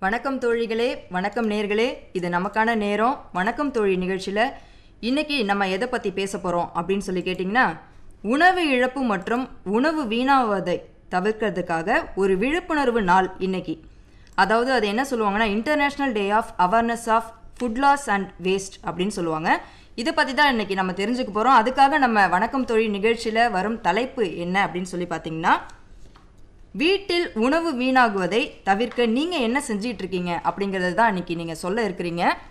வணக்கம் தோழிகளே வணக்கம் நேர்களே இது நமக்கான நேரம் வணக்கம் தோழி நிகழ்ச்சியில் இன்னைக்கு நம்ம எதை பற்றி பேச போகிறோம் அப்படின்னு சொல்லி கேட்டிங்கன்னா உணவு இழப்பு மற்றும் உணவு வீணாவதை தவிர்க்கிறதுக்காக ஒரு விழிப்புணர்வு நாள் இன்னைக்கு அதாவது அது என்ன சொல்லுவாங்கன்னா international day of awareness of food loss and waste அப்படின்னு சொல்லுவாங்க இதை பற்றி தான் இன்னைக்கு நம்ம தெரிஞ்சுக்க போகிறோம் அதுக்காக நம்ம வணக்கம் தொழில் நிகழ்ச்சியில் வரும் தலைப்பு என்ன அப்படின்னு சொல்லி பார்த்தீங்கன்னா வீட்டில் உணவு வீணாகுவதை தவிர்க்க நீங்கள் என்ன செஞ்சிட்டு இருக்கீங்க அப்படிங்கிறது தான் இன்னைக்கு நீங்கள் சொல்ல இருக்கிறீங்க